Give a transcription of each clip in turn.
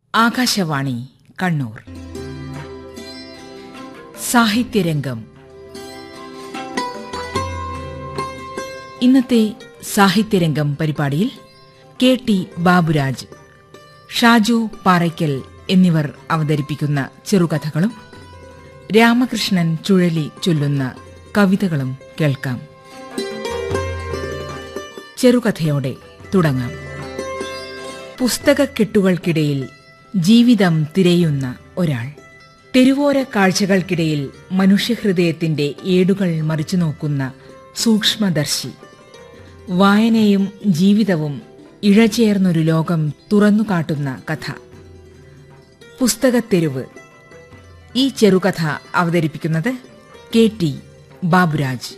ആകാശവാണി കണ്ണൂർ സാഹിത്യരംഗം ഇന്നത്തെ സാഹിത്യരംഗം പരിപാടിയിൽ കെ ടി ബാബുരാജ് ഷാജു പാറയ്ക്കൽ എന്നിവർ അവതരിപ്പിക്കുന്ന ചെറുകഥകളും രാമകൃഷ്ണൻ ചുഴലി ചൊല്ലുന്ന കവിതകളും കേൾക്കാം ചെറുകഥയോടെ തുടങ്ങാം പുസ്തകക്കെട്ടുകൾക്കിടയിൽ ജീവിതം തിരയുന്ന ഒരാൾ തെരുവോര കാഴ്ചകൾക്കിടയിൽ മനുഷ്യഹൃദയത്തിന്റെ ഏടുകൾ മറിച്ചു നോക്കുന്ന സൂക്ഷ്മദർശി വായനയും ജീവിതവും ഇഴചേർന്നൊരു ലോകം തുറന്നുകാട്ടുന്ന കഥ പുസ്തകത്തെരുവ് ഈ ചെറുകഥ അവതരിപ്പിക്കുന്നത് കെ ടി ബാബുരാജ്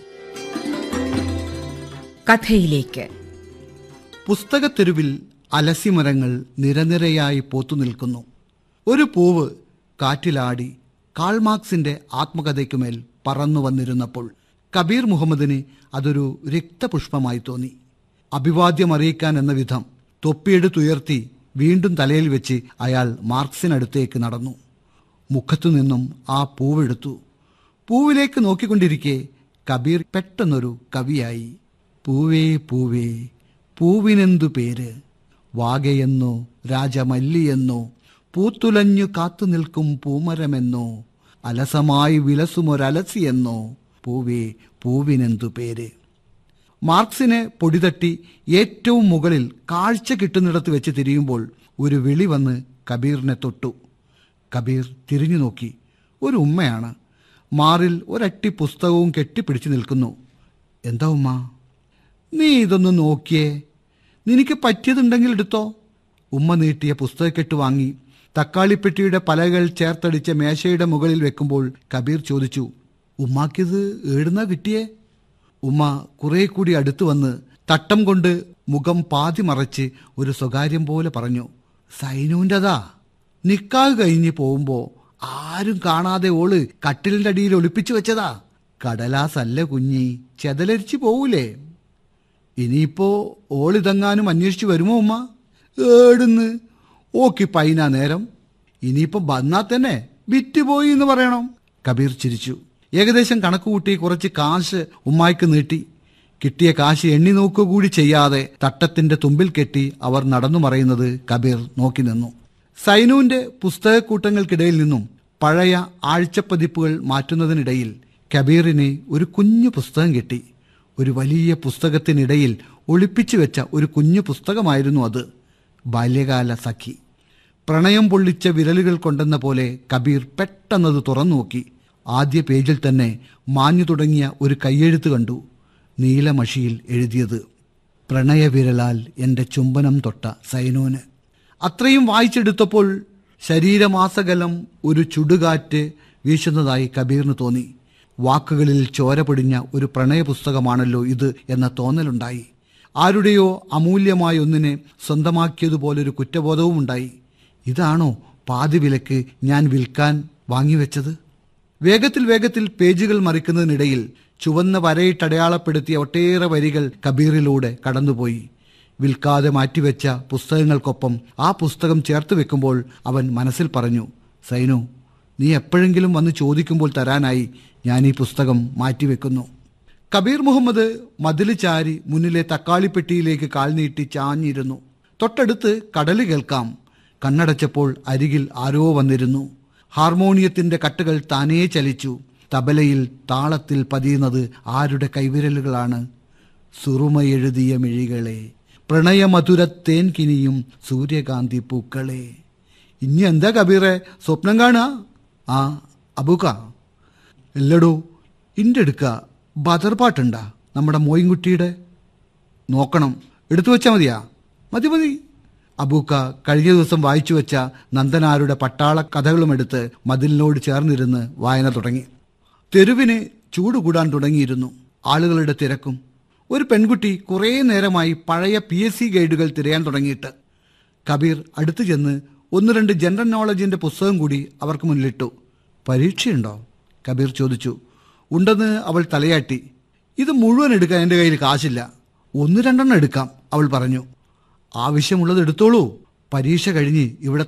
കഥയിലേക്ക് പുസ്തകത്തെരുവിൽ അലസിമരങ്ങൾ നിരനിരയായി പോത്തുനിൽക്കുന്നു ഒരു പൂവ് കാറ്റിലാടി കാൾമാർക്സിന്റെ ആത്മകഥയ്ക്കുമേൽ പറന്നു വന്നിരുന്നപ്പോൾ കബീർ മുഹമ്മദിന് അതൊരു രക്തപുഷ്പമായി തോന്നി അഭിവാദ്യമറിയിക്കാൻ എന്ന വിധം തൊപ്പിയെടുത്തുയർത്തി വീണ്ടും തലയിൽ വെച്ച് അയാൾ മാർക്സിനടുത്തേക്ക് നടന്നു മുഖത്തു നിന്നും ആ പൂവെടുത്തു പൂവിലേക്ക് നോക്കിക്കൊണ്ടിരിക്കെ കബീർ പെട്ടെന്നൊരു കവിയായി പൂവേ പൂവേ പൂവിനെന്തു പേര് വാകയെന്നോ രാജമല്ലിയെന്നോ പൂത്തുലഞ്ഞു കാത്തു നിൽക്കും പൂമരമെന്നോ അലസമായി വിലസുമൊരലസിയെന്നോ പൂവേ പൂവിനെന്തു പേര് മാർക്സിനെ പൊടിതട്ടി ഏറ്റവും മുകളിൽ കാഴ്ച കിട്ടുന്നിടത്ത് വെച്ച് തിരിയുമ്പോൾ ഒരു വിളി വന്ന് കബീറിനെ തൊട്ടു കബീർ തിരിഞ്ഞു നോക്കി ഒരു ഉമ്മയാണ് മാറിൽ ഒരട്ടി പുസ്തകവും കെട്ടിപ്പിടിച്ചു നിൽക്കുന്നു എന്താ ഉമ്മ നീ ഇതൊന്ന് നോക്കിയേ നിനക്ക് പറ്റിയതുണ്ടെങ്കിൽ എടുത്തോ ഉമ്മ നീട്ടിയ പുസ്തകക്കെട്ട് വാങ്ങി തക്കാളിപ്പെട്ടിയുടെ പലകൾ ചേർത്തടിച്ച മേശയുടെ മുകളിൽ വെക്കുമ്പോൾ കബീർ ചോദിച്ചു ഉമ്മാക്കിത് ഏടുന്നാ കിട്ടിയേ ഉമ്മ കുറെ കൂടി അടുത്തു വന്ന് തട്ടം കൊണ്ട് മുഖം പാതി മറച്ച് ഒരു സ്വകാര്യം പോലെ പറഞ്ഞു സൈനുവിൻ്റെതാ നിക്കാഹ് കഴിഞ്ഞ് പോകുമ്പോ ആരും കാണാതെ ഓള് കട്ടിലിന്റെ അടിയിൽ ഒളിപ്പിച്ചു വെച്ചതാ കടലാസല്ല കുഞ്ഞി ചെതലരിച്ചു പോവൂലേ ഇനിയിപ്പോ ഓളിതെങ്ങാനും അന്വേഷിച്ചു വരുമോ ഉമ്മ ഏടുന്ന് ഓക്കി പൈന നേരം ഇനിയിപ്പോ വന്നാ തന്നെ വിറ്റുപോയി എന്ന് പറയണം കബീർ ചിരിച്ചു ഏകദേശം കണക്കുകൂട്ടി കുറച്ച് കാശ് ഉമ്മായിക്ക് നീട്ടി കിട്ടിയ കാശ് എണ്ണി നോക്കുക കൂടി ചെയ്യാതെ തട്ടത്തിന്റെ തുമ്പിൽ കെട്ടി അവർ നടന്നു മറയുന്നത് കബീർ നോക്കി നിന്നു സൈനുവിന്റെ പുസ്തകക്കൂട്ടങ്ങൾക്കിടയിൽ നിന്നും പഴയ ആഴ്ചപ്പതിപ്പുകൾ മാറ്റുന്നതിനിടയിൽ കബീറിന് ഒരു കുഞ്ഞു പുസ്തകം കിട്ടി ഒരു വലിയ പുസ്തകത്തിനിടയിൽ ഒളിപ്പിച്ചു വെച്ച ഒരു കുഞ്ഞു പുസ്തകമായിരുന്നു അത് ബാല്യകാല സഖി പ്രണയം പൊള്ളിച്ച വിരലുകൾ കൊണ്ടെന്ന പോലെ കബീർ പെട്ടെന്നത് തുറന്നു നോക്കി ആദ്യ പേജിൽ തന്നെ മാഞ്ഞു തുടങ്ങിയ ഒരു കയ്യെഴുത്ത് കണ്ടു നീലമഷിയിൽ എഴുതിയത് പ്രണയവിരലാൽ എൻ്റെ ചുംബനം തൊട്ട സൈനോന് അത്രയും വായിച്ചെടുത്തപ്പോൾ ശരീരമാസകലം ഒരു ചുടുകാറ്റ് വീശുന്നതായി കബീറിന് തോന്നി വാക്കുകളിൽ ചോര പൊടിഞ്ഞ ഒരു പ്രണയപുസ്തകമാണല്ലോ ഇത് എന്ന തോന്നലുണ്ടായി ആരുടെയോ അമൂല്യമായ ഒന്നിനെ സ്വന്തമാക്കിയതുപോലൊരു കുറ്റബോധവും ഉണ്ടായി ഇതാണോ പാതി വിലക്ക് ഞാൻ വിൽക്കാൻ വാങ്ങിവെച്ചത് വേഗത്തിൽ വേഗത്തിൽ പേജുകൾ മറിക്കുന്നതിനിടയിൽ ചുവന്ന വരയിട്ടടയാളപ്പെടുത്തിയ ഒട്ടേറെ വരികൾ കബീറിലൂടെ കടന്നുപോയി വിൽക്കാതെ മാറ്റിവെച്ച പുസ്തകങ്ങൾക്കൊപ്പം ആ പുസ്തകം ചേർത്ത് വെക്കുമ്പോൾ അവൻ മനസ്സിൽ പറഞ്ഞു സൈനു നീ എപ്പോഴെങ്കിലും വന്ന് ചോദിക്കുമ്പോൾ തരാനായി ഞാൻ ഈ പുസ്തകം മാറ്റിവെക്കുന്നു കബീർ മുഹമ്മദ് മതില് ചാരി മുന്നിലെ തക്കാളിപ്പെട്ടിയിലേക്ക് കാൽ നീട്ടി ചാഞ്ഞിരുന്നു തൊട്ടടുത്ത് കടല് കേൾക്കാം കണ്ണടച്ചപ്പോൾ അരികിൽ ആരോ വന്നിരുന്നു ഹാർമോണിയത്തിന്റെ കട്ടുകൾ താനേ ചലിച്ചു തബലയിൽ താളത്തിൽ പതിയുന്നത് ആരുടെ കൈവിരലുകളാണ് സുറുമയെഴുതിയ മിഴികളെ പ്രണയമധുരത്തേൻ കിനിയും സൂര്യകാന്തി പൂക്കളെ ഇനി എന്താ കബീറെ സ്വപ്നം കാണുക ആ അബുക്ക എല്ലടോ ഇന്റെ എടുക്ക ബദർ പാട്ടുണ്ടാ നമ്മുടെ മോയിൻകുട്ടിയുടെ നോക്കണം എടുത്തു വെച്ചാൽ മതിയാ മതി മതി അബൂക്ക കഴിഞ്ഞ ദിവസം വായിച്ചു വെച്ച നന്ദനാരുടെ പട്ടാള കഥകളും എടുത്ത് മതിലിനോട് ചേർന്നിരുന്ന് വായന തുടങ്ങി തെരുവിന് ചൂട് കൂടാൻ തുടങ്ങിയിരുന്നു ആളുകളുടെ തിരക്കും ഒരു പെൺകുട്ടി കുറേ നേരമായി പഴയ പി എസ് സി ഗൈഡുകൾ തിരയാൻ തുടങ്ങിയിട്ട് കബീർ അടുത്തു ചെന്ന് ഒന്ന് രണ്ട് ജനറൽ നോളജിന്റെ പുസ്തകം കൂടി അവർക്ക് മുന്നിലിട്ടു പരീക്ഷയുണ്ടോ കബീർ ചോദിച്ചു ഉണ്ടെന്ന് അവൾ തലയാട്ടി ഇത് മുഴുവൻ എടുക്കാൻ എൻ്റെ കയ്യിൽ കാശില്ല ഒന്ന് രണ്ടെണ്ണം എടുക്കാം അവൾ പറഞ്ഞു ആവശ്യമുള്ളത് എടുത്തോളൂ പരീക്ഷ കഴിഞ്ഞ് ഇവിടെ